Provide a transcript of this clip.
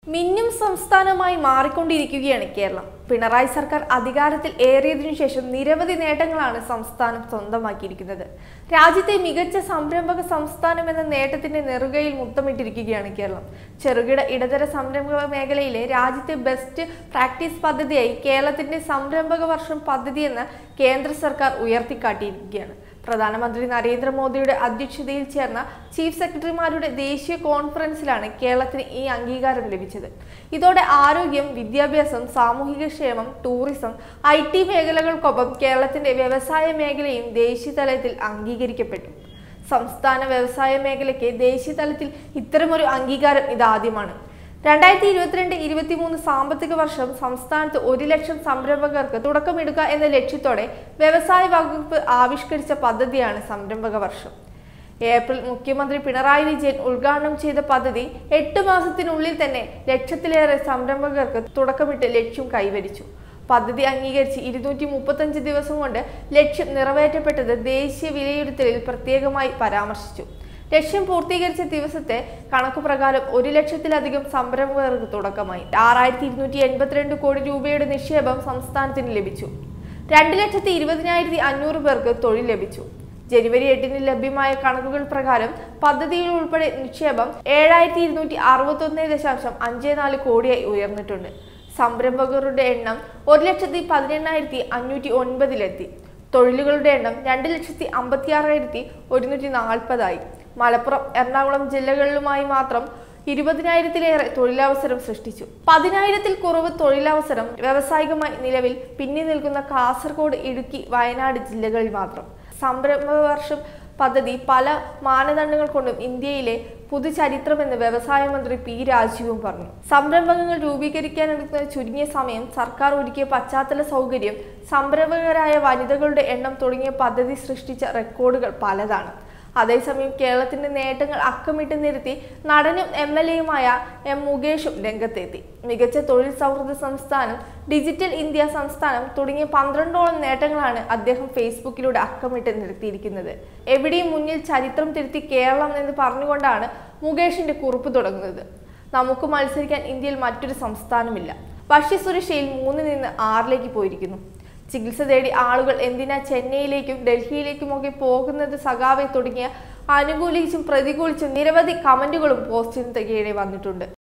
മിന്നും സംസ്ഥാനമായി മാറിക്കൊണ്ടിരിക്കുകയാണ് കേരളം പിണറായി സർക്കാർ അധികാരത്തിൽ ഏറിയതിനു ശേഷം നിരവധി നേട്ടങ്ങളാണ് സംസ്ഥാനം സ്വന്തമാക്കിയിരിക്കുന്നത് രാജ്യത്തെ മികച്ച സംരംഭക സംസ്ഥാനം എന്ന നേട്ടത്തിന്റെ നെറുകയിൽ മുത്തമിട്ടിരിക്കുകയാണ് കേരളം ചെറുകിട ഇടതര സംരംഭക മേഖലയിലെ രാജ്യത്തെ ബെസ്റ്റ് പ്രാക്ടീസ് പദ്ധതിയായി കേരളത്തിന്റെ സംരംഭക വർഷം പദ്ധതി എന്ന കേന്ദ്ര സർക്കാർ ഉയർത്തിക്കാട്ടിയിരിക്കുകയാണ് പ്രധാനമന്ത്രി നരേന്ദ്രമോദിയുടെ അധ്യക്ഷതയിൽ ചേർന്ന ചീഫ് സെക്രട്ടറിമാരുടെ ദേശീയ കോൺഫറൻസിലാണ് കേരളത്തിന് ഈ അംഗീകാരം ലഭിച്ചത് ഇതോടെ ആരോഗ്യം വിദ്യാഭ്യാസം സാമൂഹികക്ഷേമം ടൂറിസം ഐ ടി മേഖലകൾക്കൊപ്പം കേരളത്തിന്റെ വ്യവസായ മേഖലയും ദേശീയ തലത്തിൽ അംഗീകരിക്കപ്പെട്ടു സംസ്ഥാന വ്യവസായ മേഖലയ്ക്ക് ദേശീയ തലത്തിൽ ഇത്തരമൊരു അംഗീകാരം ഇതാദ്യമാണ് രണ്ടായിരത്തി ഇരുപത്തിരണ്ട് ഇരുപത്തിമൂന്ന് സാമ്പത്തിക വർഷം സംസ്ഥാനത്ത് ഒരു ലക്ഷം സംരംഭകർക്ക് തുടക്കമിടുക എന്ന ലക്ഷ്യത്തോടെ വ്യവസായ വകുപ്പ് ആവിഷ്കരിച്ച പദ്ധതിയാണ് സംരംഭക വർഷം ഏപ്രിൽ മുഖ്യമന്ത്രി പിണറായി വിജയൻ ഉദ്ഘാടനം ചെയ്ത പദ്ധതി എട്ട് മാസത്തിനുള്ളിൽ തന്നെ ലക്ഷത്തിലേറെ സംരംഭകർക്ക് തുടക്കമിട്ട് ലക്ഷ്യം കൈവരിച്ചു പദ്ധതി അംഗീകരിച്ച് ഇരുന്നൂറ്റി മുപ്പത്തഞ്ച് ദിവസം കൊണ്ട് ലക്ഷ്യം നിറവേറ്റപ്പെട്ടത് ദേശീയ വിലയിരുത്തലിൽ പ്രത്യേകമായി പരാമർശിച്ചു ലക്ഷ്യം പൂർത്തീകരിച്ച ദിവസത്തെ കണക്കു പ്രകാരം ഒരു ലക്ഷത്തിലധികം സംരംഭകർക്ക് തുടക്കമായി ആറായിരത്തി ഇരുന്നൂറ്റി എൺപത്തിരണ്ട് കോടി രൂപയുടെ നിക്ഷേപം സംസ്ഥാനത്തിന് ലഭിച്ചു രണ്ട് ലക്ഷത്തി ഇരുപതിനായിരത്തി അഞ്ഞൂറ് പേർക്ക് തൊഴിൽ ലഭിച്ചു ജനുവരി എട്ടിന് ലഭ്യമായ കണക്കുകൾ പ്രകാരം പദ്ധതിയിൽ ഉൾപ്പെടെ നിക്ഷേപം ഏഴായിരത്തി ഇരുന്നൂറ്റി അറുപത്തി ഒന്ന് ദശാംശം അഞ്ച് നാല് കോടിയായി ഉയർന്നിട്ടുണ്ട് സംരംഭകരുടെ എണ്ണം ഒരു ലക്ഷത്തി പതിനെണ്ണായിരത്തി അഞ്ഞൂറ്റി ഒൻപതിലെത്തി തൊഴിലുകളുടെ എണ്ണം രണ്ട് ലക്ഷത്തി അമ്പത്തി ആറായിരത്തി ഒരുന്നൂറ്റി നാൽപ്പതായി മലപ്പുറം എറണാകുളം ജില്ലകളിലുമായി മാത്രം ഇരുപതിനായിരത്തിലേറെ തൊഴിലവസരം സൃഷ്ടിച്ചു പതിനായിരത്തിൽ കുറവ് തൊഴിലവസരം വ്യാവസായികമായി നിലവിൽ പിന്നി നിൽക്കുന്ന കാസർഗോഡ് ഇടുക്കി വയനാട് ജില്ലകളിൽ മാത്രം സംരംഭ വർഷം പദ്ധതി പല മാനദണ്ഡങ്ങൾ കൊണ്ടും ഇന്ത്യയിലെ പുതുചരിത്രമെന്ന് വ്യവസായ മന്ത്രി പി രാജീവും പറഞ്ഞു സംരംഭങ്ങൾ രൂപീകരിക്കാനെടുക്കുന്ന ചുരുങ്ങിയ സമയം സർക്കാർ ഒരുക്കിയ പശ്ചാത്തല സൗകര്യം സംരംഭകരായ വനിതകളുടെ എണ്ണം തുടങ്ങിയ പദ്ധതി സൃഷ്ടിച്ച റെക്കോർഡുകൾ പലതാണ് അതേസമയം കേരളത്തിന്റെ നേട്ടങ്ങൾ അക്കമിട്ട് നിരത്തി നടനും എം എൽ എയുമായ എം മുകേഷും രംഗത്തെത്തി മികച്ച തൊഴിൽ സൗഹൃദ സംസ്ഥാനം ഡിജിറ്റൽ ഇന്ത്യ സംസ്ഥാനം തുടങ്ങിയ പന്ത്രണ്ടോളം നേട്ടങ്ങളാണ് അദ്ദേഹം ഫേസ്ബുക്കിലൂടെ അക്കമിട്ട് നിരത്തിയിരിക്കുന്നത് എവിടെയും മുന്നിൽ ചരിത്രം തിരുത്തി കേരളം എന്ന് പറഞ്ഞുകൊണ്ടാണ് മുകേഷിന്റെ കുറിപ്പ് തുടങ്ങുന്നത് നമുക്ക് മത്സരിക്കാൻ ഇന്ത്യയിൽ മറ്റൊരു സംസ്ഥാനമില്ല ഭക്ഷ്യസുരക്ഷയിൽ മൂന്നിൽ നിന്ന് ആറിലേക്ക് പോയിരിക്കുന്നു ചികിത്സ തേടി ആളുകൾ എന്തിനാ ചെന്നൈയിലേക്കും ഡൽഹിയിലേക്കുമൊക്കെ പോകുന്നത് സഖാവെ തുടങ്ങിയ അനുകൂലിച്ചും പ്രതികൂലിച്ചും നിരവധി കമന്റുകളും പോസ്റ്റിന് കീഴെ വന്നിട്ടുണ്ട്